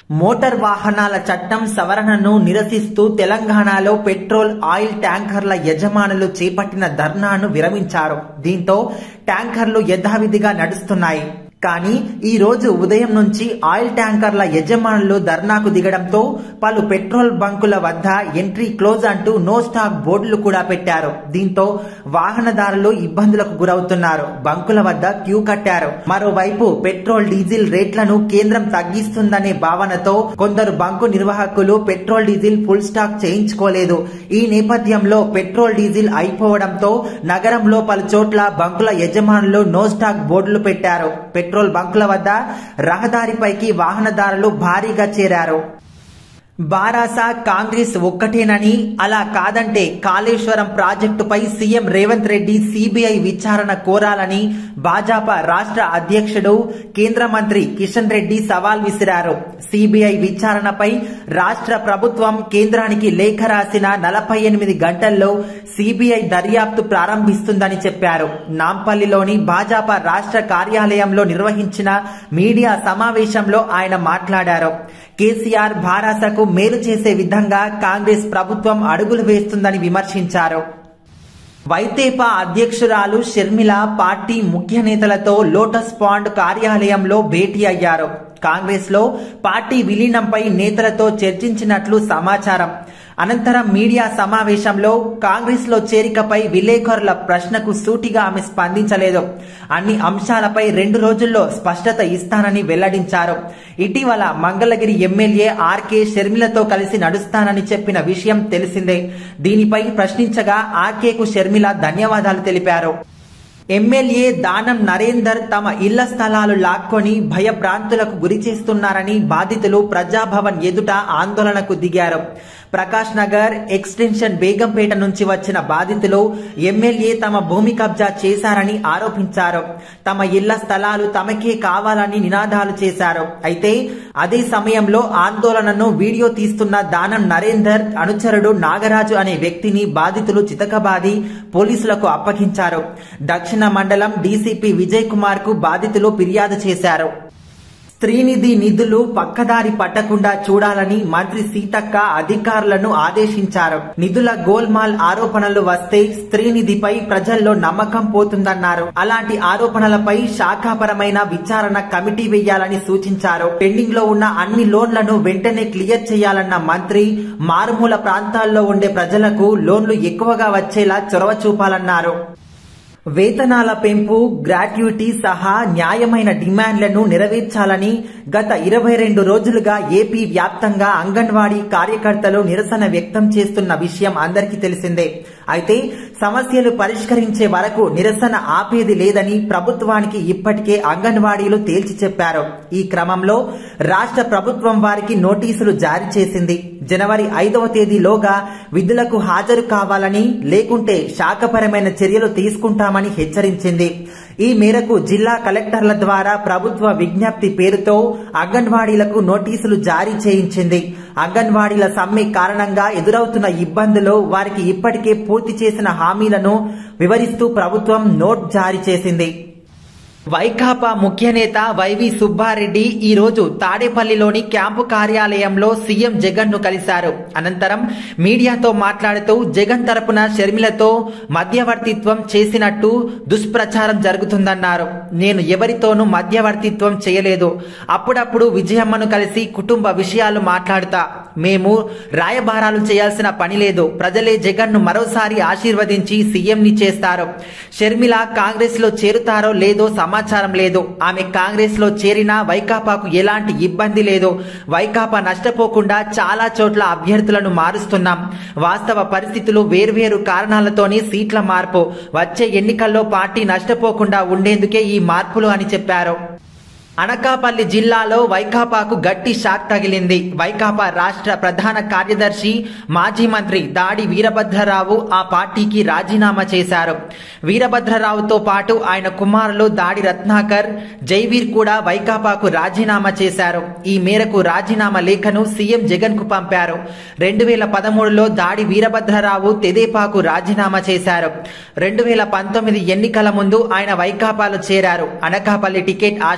motor వాహనాల చట్టం సవరణను నిరసిస్తూ తెలంగాణలో పెట్రోల్ ఆయిల్ ట్యాంకర్ల యజమానులు చేపట్టిన ధర్నాను విరమించారు దీంతో ట్యాంకర్లు యథావిధిగా నడుస్తున్నాయి కానీ ఈ రోజు ఉదయం నుంచి ఆయిల్ ట్యాంకర్ల యజమానులు ధర్నాకు దిగడంతో పలు పెట్రోల్ బంకుల వద్ద ఎంట్రీ క్లోజ్ అంటూ నో స్టాక్ బోర్డులు కూడా పెట్టారు దీంతో వాహనదారులు ఇబ్బందులకు గురవుతున్నారు బంకుల వద్ద క్యూ కట్టారు మరోవైపు పెట్రోల్ డీజిల్ రేట్లను కేంద్రం తగ్గిస్తుందనే భావనతో కొందరు బంకు నిర్వాహకులు పెట్రోల్ డీజిల్ ఫుల్ స్టాక్ చేయించుకోలేదు ఈ నేపథ్యంలో పెట్రోల్ డీజిల్ అయిపోవడంతో నగరంలో పలు చోట్ల బంకుల యజమానులు నో స్టాక్ బోర్డులు పెట్టారు పెట్రోల్ బంకుల వద్ద రహదారిపైకి వాహనదారులు భారీగా చేరారు బారాస కాంగ్రెస్ ఒక్కటేనని అలా కాదంటే కాళేశ్వరం ప్రాజెక్టుపై సీఎం రేవంత్ రెడ్డి సిబిఐ విచారణ కోరాలని భాజపా రాష్ట్ర అధ్యక్షుడు కేంద్ర మంత్రి కిషన్ రెడ్డి సవాల్ విసిరారు సిబిఐ విచారణపై రాష్ట్ర ప్రభుత్వం కేంద్రానికి లేఖ రాసిన నలభై ఎనిమిది గంటల్లో సిబిఐ దర్యాప్తు ప్రారంభిస్తుందని చెప్పారు నాంపల్లిలోని భాజపా రాష్ట్ర కార్యాలయంలో నిర్వహించిన మీడియా సమావేశంలో ఆయన మాట్లాడారు కేసీఆర్ భారాసకు మేలు చేసే విధంగా కాంగ్రెస్ ప్రభుత్వం అడుగులు వేస్తుందని విమర్శించారు వైతేపా అధ్యక్షురాలు షర్మిల పార్టీ ముఖ్య నేతలతో లోటస్ పాండ్ కార్యాలయంలో భేటీ అయ్యారు కాంగ్రెస్ లో పార్టీ విలీనంపై నేతలతో చర్చించినట్లు సమాచారం అనంతరం మీడియా సమావేశంలో కాంగ్రెస్ లో చేరికపై విలేకరుల ప్రశ్నకు సూటిగా ఆమె స్పందించలేదు అన్ని అంశాలపై రెండు రోజుల్లో స్పష్టత ఇస్తానని వెల్లడించారు ఇటీవల మంగళగిరి ఎమ్మెల్యే ఆర్కే షర్మిలతో కలిసి నడుస్తానని చెప్పిన విషయం తెలిసిందే దీనిపై ప్రశ్నించగా ఆర్కేకు షర్మిల ధన్యవాదాలు తెలిపారు ఎమ్మెల్యే దానం నరేందర్ తమ ఇళ్ల స్థలాలు లాక్కొని భయభ్రాంతులకు గురి చేస్తున్నారని బాధితులు ప్రజాభవన్ ఎదుట ఆందోళనకు దిగారు ప్రకాష్ నగర్ ఎక్స్టెన్షన్ బేగంపేట నుంచి వచ్చిన బాధితులు ఎమ్మెల్యే తమ భూమి కబ్జా చేశారని ఆరోపించారు తమ ఇళ్ల స్థలాలు తమకే కావాలని నినాదాలు చేశారు అయితే అదే సమయంలో ఆందోళనను వీడియో తీస్తున్న దానం నరేందర్ అనుచరుడు నాగరాజు అనే వ్యక్తిని బాధితులు చితకబాది పోలీసులకు అప్పగించారు దక్షిణ మండలం డీసీపీ విజయ్ కుమార్ కు బాధితులు ఫిర్యాదు చేశారు స్త్రీనిధి నిధులు పక్కదారి పట్టకుండా చూడాలని మంత్రి సీతక్క అధికారులను ఆదేశించారు నిధుల గోల్మాల్ ఆరోపణలు వస్తే స్త్రీనిధిపై ప్రజల్లో నమ్మకం పోతుందన్నారు అలాంటి ఆరోపణలపై శాఖాపరమైన విచారణ కమిటీ వేయాలని సూచించారు పెండింగ్ లో ఉన్న అన్ని లోన్లను వెంటనే క్లియర్ చేయాలన్న మంత్రి మారుమూల ప్రాంతాల్లో ఉండే ప్రజలకు లోన్లు ఎక్కువగా వచ్చేలా చొరవ చూపాలన్నారు వేతనాల పెంపు గ్రాట్యుటీ సహా న్యాయమైన డిమాండ్లను నెరవేర్చాలని గత ఇరవై రెండు రోజులుగా ఏపీ వ్యాప్తంగా అంగన్వాడీ కార్యకర్తలు నిరసన వ్యక్తం చేస్తున్న విషయం అందరికీ తెలిసిందే అయితే సమస్యలు పరిష్కరించే వరకు నిరసన ఆపేది లేదని ప్రభుత్వానికి ఇప్పటికే అంగన్వాడీలు తేల్చి చెప్పారు ఈ క్రమంలో రాష్ట్ర ప్రభుత్వం వారికి నోటీసులు జారీ చేసింది జనవరి ఐదవ తేదీలోగా విధులకు హాజరు కావాలని లేకుంటే శాఖపరమైన చర్యలు తీసుకుంటామని హెచ్చరించింది ఈ మేరకు జిల్లా కలెక్టర్ల ద్వారా ప్రభుత్వ విజ్ఞప్తి పేరుతో అంగన్వాడీలకు నోటీసులు జారీ చేయించింది అంగన్వాడీల సమ్మె కారణంగా ఎదురవుతున్న ఇబ్బందులు వారికి ఇప్పటికే పూర్తి చేసిన హామీలను వివరిస్తూ ప్రభుత్వం నోట్ జారీ చేసింది వైకాపా ముఖ్య నేత వైవి సుబ్బారెడ్డి ఈ రోజు తాడేపల్లిలోని క్యాంపు కార్యాలయంలో సీఎం జగన్ ను కలిశారు అనంతరం మీడియాతో మాట్లాడుతూ జగన్ తరపున షర్మిలతో మధ్యవర్తిత్వం చేసినట్టు దుష్ప్రచారం జరుగుతుందన్నారు నేను ఎవరితోనూ మధ్యవర్తిత్వం చేయలేదు అప్పుడప్పుడు విజయమ్మను కలిసి కుటుంబ విషయాలు మాట్లాడుతా మేము రాయబారాలు చేయాల్సిన పని లేదు ప్రజలే జగన్ ను మరోసారి ఆశీర్వదించి సీఎంని చేస్తారు షర్మిల కాంగ్రెస్ లో చేరుతారో లేదో సమాచారం లేదు ఆమె కాంగ్రెస్ లో చేరినా వైకాపాకు ఎలాంటి ఇబ్బంది లేదు వైకాపా నష్టపోకుండా చాలా చోట్ల అభ్యర్థులను మారుస్తున్నాం వాస్తవ పరిస్థితులు వేర్వేరు కారణాలతోనే సీట్ల మార్పు వచ్చే ఎన్నికల్లో పార్టీ నష్టపోకుండా ఉండేందుకే ఈ మార్పులు అని చెప్పారు అనకాపల్లి జిల్లాలో వైకాపాకు గట్టి షాక్ తగిలింది వైకాపా రాష్ట్ర ప్రధాన కార్యదర్శి మాజీ మంత్రి దాడి వీరభద్రరావు ఆ పార్టీకి రాజీనామా చేశారు వీరభద్రరావుతో పాటు ఆయన కుమారులు దాడి రత్నాకర్ జైవీర్ కూడా వైకాపాకు రాజీనామా చేశారు ఈ మేరకు రాజీనామా లేఖను సీఎం జగన్ కు పంపారు రెండు వేల పదమూడులో దాడి వీరభద్రరావు తెదేపాకు రాజీనామా చేశారు రెండు వేల పంతొమ్మిది ఎన్నికల ముందు ఆయన వైకాపాలో చేరారు అనకాపల్లి టికెట్ ఆశించి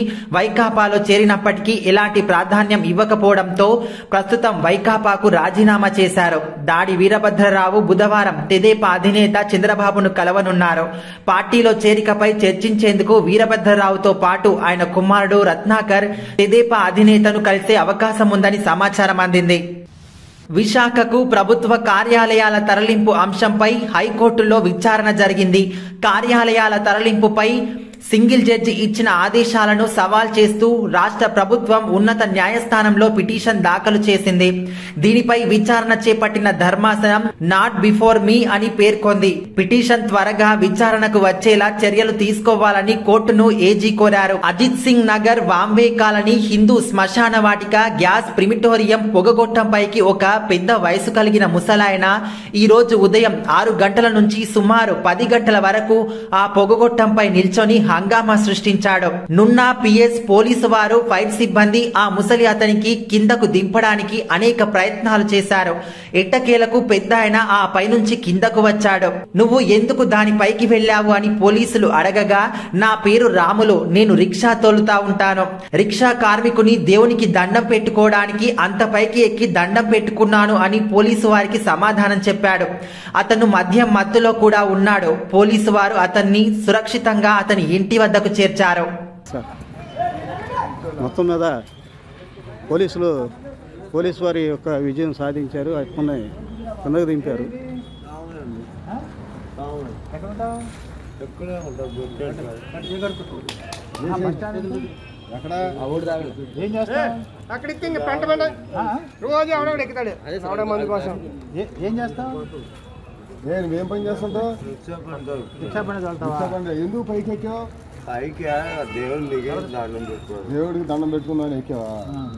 వైకాపాలో చేరినప్పటికీ ఎలాంటి ప్రాధాన్యం ఇవ్వకపోవడంతో ప్రస్తుతం వైకాపాకు రాజీనామా చేశారు దాడి వీరభద్రరావు బుధవారం తెదేపా అధినేత చంద్రబాబును కలవనున్నారు పార్టీలో చేరికపై చర్చించేందుకు వీరభద్రరావుతో పాటు ఆయన కుమారుడు రత్నాకర్ తెదేపా అధినేతను కలిసే అవకాశం ఉందని సమాచారం అందింది విశాఖకు ప్రభుత్వ కార్యాలయాల తరలింపు అంశంపై హైకోర్టులో విచారణ జరిగింది కార్యాలయాల తరలింపుపై సింగిల్ జడ్జి ఇచ్చిన ఆదేశాలను సవాల్ చేస్తూ రాష్ట్ర ప్రభుత్వం ఉన్నత న్యాయస్థానంలో పిటిషన్ దాఖలు చేసింది దీనిపై విచారణ చేపట్టిన ధర్మాసనం నాట్ బిఫోర్ మీ అని పేర్కొంది పిటిషన్ త్వరగా విచారణకు వచ్చేలా చర్యలు తీసుకోవాలని కోర్టును ఏజీ కోరారు అజిత్ సింగ్ నగర్ వాంబే కాలనీ హిందూ శ్మశాన వాటిక గ్యాస్ ప్రిమిటోరియం పొగగొట్టంపైకి ఒక పెద్ద వయసు కలిగిన ముసలాయన ఈ రోజు ఉదయం ఆరు గంటల నుంచి సుమారు పది గంటల వరకు ఆ పొగగొట్టంపై నిల్చొని హంగామా సృష్టించాడు నున్నా పిఎస్ పోలీసు వారు ఫైర్ సిబ్బంది ఆ ముసలి అతనికి కిందకు దింపడానికి అనేక ప్రయత్నాలు చేశారు ఎట్టకేలకు పెద్ద ఆయన ఆ పైనుంచి కిందకు వచ్చాడు నువ్వు ఎందుకు దాని పైకి వెళ్ళావు అని పోలీసులు అడగగా నా పేరు రాములు నేను రిక్షా తోలుతా ఉంటాను రిక్షా కార్మికుని దేవునికి దండం పెట్టుకోవడానికి అంత పైకి ఎక్కి దండం పెట్టుకున్నాను అని పోలీసు వారికి సమాధానం చెప్పాడు అతను మద్యం మత్తులో కూడా ఉన్నాడు పోలీసు వారు అతన్ని సురక్షితంగా అతని ఇంటి వద్దకు చేర్చారు సార్ మొత్తం మీద పోలీసులు పోలీసు వారి యొక్క విజయం సాధించారు అప్పుడే కిందకు దింపారు ఏం చేస్తా అక్కడ ఎక్కి ఇంక పెంట పెంట రోజు ఎవడో ఎక్కుతాడు ఎవడో మంది కోసం ఏ- ఏం చేస్తావు నేను ఏం పని చేస్తుంటావు రిక్షా పని చల్లుతావా ఎందుకు పైకి ఎక్కావు పైకి ఆ దేవునికి దండం పెట్టుకోవాలి దేవుడికి దండం పెట్టుకున్నాను ఎక్కావా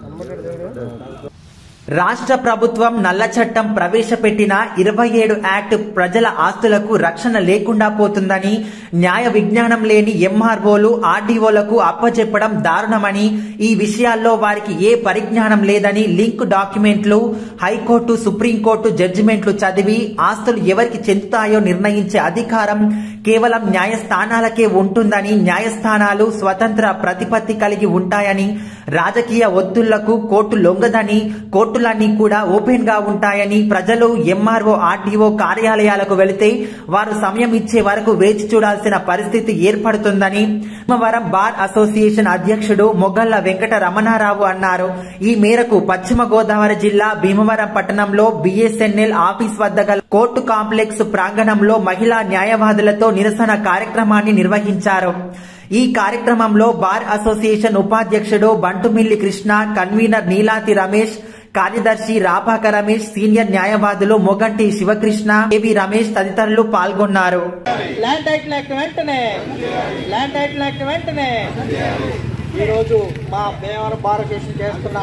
రాష్ట్ర ప్రభుత్వం నల్ల చట్టం ప్రవేశపెట్టిన ఇరవై ఏడు యాక్ట్ ప్రజల ఆస్తులకు రక్షణ లేకుండా పోతుందని న్యాయ విజ్ఞానం లేని ఎంఆర్ఓలు ఆర్డీఓలకు అప్పచెప్పడం దారుణమని ఈ విషయాల్లో వారికి ఏ పరిజ్ఞానం లేదని లింక్ డాక్యుమెంట్లు హైకోర్టు సుప్రీంకోర్టు జడ్జిమెంట్లు చదివి ఆస్తులు ఎవరికి చెందుతాయో నిర్ణయించే అధికారం కేవలం న్యాయస్థానాలకే ఉంటుందని న్యాయస్థానాలు స్వతంత్ర ప్రతిపత్తి కలిగి ఉంటాయని రాజకీయ ఒత్తుళ్లకు కోర్టు లొంగదని కోర్టులన్నీ కూడా ఓపెన్ గా ఉంటాయని ప్రజలు ఎంఆర్ఓ ఆర్డీఓ కార్యాలయాలకు వెళితే వారు సమయం ఇచ్చే వరకు వేచి చూడాల్సిన పరిస్థితి ఏర్పడుతుందని భీమవరం బార్ అసోసియేషన్ అధ్యక్షుడు మొగళ్ల వెంకట రమణారావు అన్నారు ఈ మేరకు పశ్చిమ గోదావరి జిల్లా భీమవరం పట్టణంలో బిఎస్ఎన్ఎల్ ఆఫీస్ వద్ద గల కోర్టు కాంప్లెక్స్ ప్రాంగణంలో మహిళా న్యాయవాదులతో నిరసన కార్యక్రమాన్ని నిర్వహించారు ఈ కార్యక్రమంలో బార్ అసోసియేషన్ ఉపాధ్యక్షుడు బంటుమిల్లి కృష్ణ కన్వీనర్ నీలాతి రమేష్ కార్యదర్శి రాపాక రమేష్ సీనియర్ న్యాయవాదులు మొగంటి శివకృష్ణ ఏవి రమేష్ తదితరులు పాల్గొన్నారు ల్యాండ్ టైటిల్ యాక్ట్ వెంటనే ల్యాండ్ టైటిల్ యాక్ట్ వెంటనే ఈరోజు మా భీమవరం బార్ అసోసియేషన్ చేస్తున్న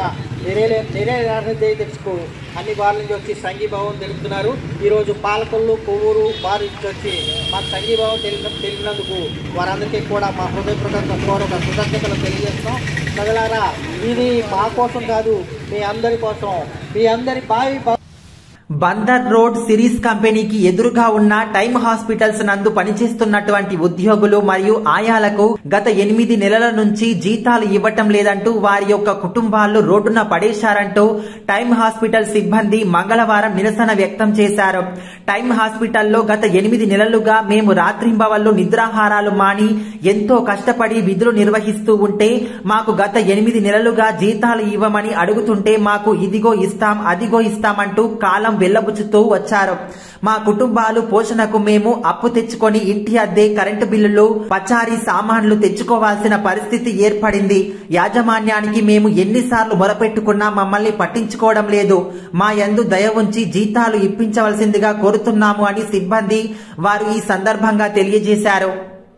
నిరేకు అన్ని బార్ల నుంచి వచ్చి సంఘీభావం తెలుపుతున్నారు ఈరోజు పాలకొల్లు కొవ్వూరు బార్ నుంచి వచ్చి మాకు సంఘీభావం తెలియ తెలిపినందుకు వారందరికీ కూడా మా హృదయపూర్వక పూర్వక కృతజ్ఞతలు తెలియజేస్తాం ప్రజలారా ఇది మా కోసం కాదు మీ అందరి కోసం మీ అందరి భావి భ- బందర్ రోడ్ సిరీస్ కంపెనీకి ఎదురుగా ఉన్న టైమ్ హాస్పిటల్స్ నందు పనిచేస్తున్నటువంటి ఉద్యోగులు మరియు ఆయాలకు గత ఎనిమిది నెలల నుంచి జీతాలు ఇవ్వటం లేదంటూ వారి యొక్క కుటుంబాలు రోడ్డున పడేశారంటూ టైమ్ హాస్పిటల్ సిబ్బంది మంగళవారం నిరసన వ్యక్తం చేశారు టైమ్ హాస్పిటల్లో గత ఎనిమిది నెలలుగా మేము రాత్రింబవళ్లు నిద్రాహారాలు మాని ఎంతో కష్టపడి విధులు నిర్వహిస్తూ ఉంటే మాకు గత ఎనిమిది నెలలుగా జీతాలు ఇవ్వమని అడుగుతుంటే మాకు ఇదిగో ఇస్తాం అదిగో ఇస్తామంటూ కాలం వెళ్లబుచ్చుతూ వచ్చారు మా కుటుంబాలు పోషణకు మేము అప్పు తెచ్చుకొని ఇంటి అద్దె కరెంటు బిల్లులు పచారీ సామాన్లు తెచ్చుకోవాల్సిన పరిస్థితి ఏర్పడింది యాజమాన్యానికి మేము ఎన్నిసార్లు మొరపెట్టుకున్నా మమ్మల్ని పట్టించుకోవడం లేదు మా యందు దయ ఉంచి జీతాలు ఇప్పించవలసిందిగా కోరుతున్నాము అని సిబ్బంది వారు ఈ సందర్భంగా తెలియజేశారు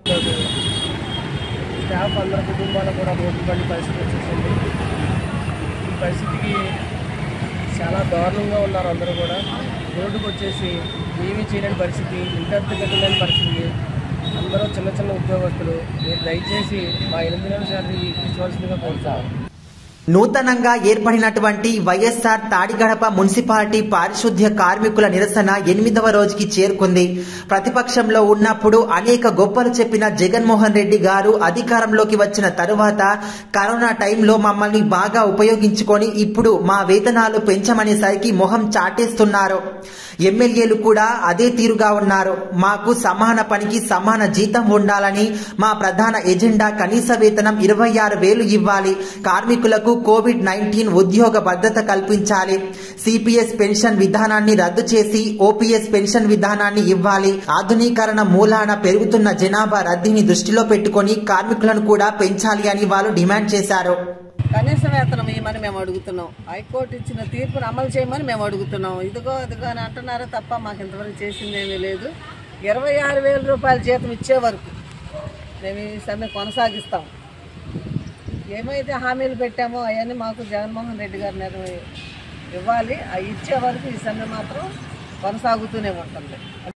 స్టాఫ్ అందరి కుటుంబాలు కూడా రోడ్డు పడి పరిస్థితి వచ్చేసింది ఈ పరిస్థితికి చాలా దారుణంగా ఉన్నారు అందరూ కూడా రోడ్డుకు వచ్చేసి ఏమీ చేయలేని పరిస్థితి ఇంటర్తి కట్టలేని పరిస్థితి అందరూ చిన్న చిన్న ఉద్యోగస్తులు మీరు దయచేసి మా ఎనిమిది నెలల శాలరీ ఇప్పించవలసిందిగా కోరుతాను నూతనంగా ఏర్పడినటువంటి వైఎస్ఆర్ తాడిగడప మున్సిపాలిటీ పారిశుద్ధ్య కార్మికుల నిరసన ఎనిమిదవ రోజుకి చేరుకుంది ప్రతిపక్షంలో ఉన్నప్పుడు అనేక గొప్పలు చెప్పిన జగన్మోహన్ రెడ్డి గారు అధికారంలోకి వచ్చిన తరువాత కరోనా టైంలో మమ్మల్ని బాగా ఉపయోగించుకొని ఇప్పుడు మా వేతనాలు పెంచమనేసరికి మొహం చాటేస్తున్నారు ఎమ్మెల్యేలు కూడా అదే తీరుగా ఉన్నారు మాకు సమాన పనికి సమాన జీతం ఉండాలని మా ప్రధాన ఎజెండా కనీస వేతనం ఇరవై ఆరు వేలు ఇవ్వాలి కార్మికులకు కోవిడ్ నైన్టీన్ ఉద్యోగ భద్రత కల్పించాలి సిపిఎస్ పెన్షన్ విధానాన్ని రద్దు చేసి ఓపీఎస్ పెన్షన్ విధానాన్ని ఇవ్వాలి ఆధునీకరణ మూలాన పెరుగుతున్న జనాభా రద్దీని దృష్టిలో పెట్టుకొని కార్మికులను కూడా పెంచాలి అని వాళ్ళు డిమాండ్ చేశారు కనీస వేతనం ఇవ్వమని మేము అడుగుతున్నాం హైకోర్టు ఇచ్చిన తీర్పును అమలు చేయమని మేము అడుగుతున్నాం ఇదిగో ఇదిగో అని అంటున్నారే తప్ప మాకు ఇంతవరకు చేసిందేమీ లేదు ఇరవై ఆరు వేల రూపాయల జీతం ఇచ్చే వరకు మేము ఈ సమ్మె కొనసాగిస్తాం ఏమైతే హామీలు పెట్టామో అవన్నీ మాకు జగన్మోహన్ రెడ్డి గారు నెరవే ఇవ్వాలి అవి ఇచ్చే వరకు ఈ సమ్మె మాత్రం కొనసాగుతూనే ఉంటుంది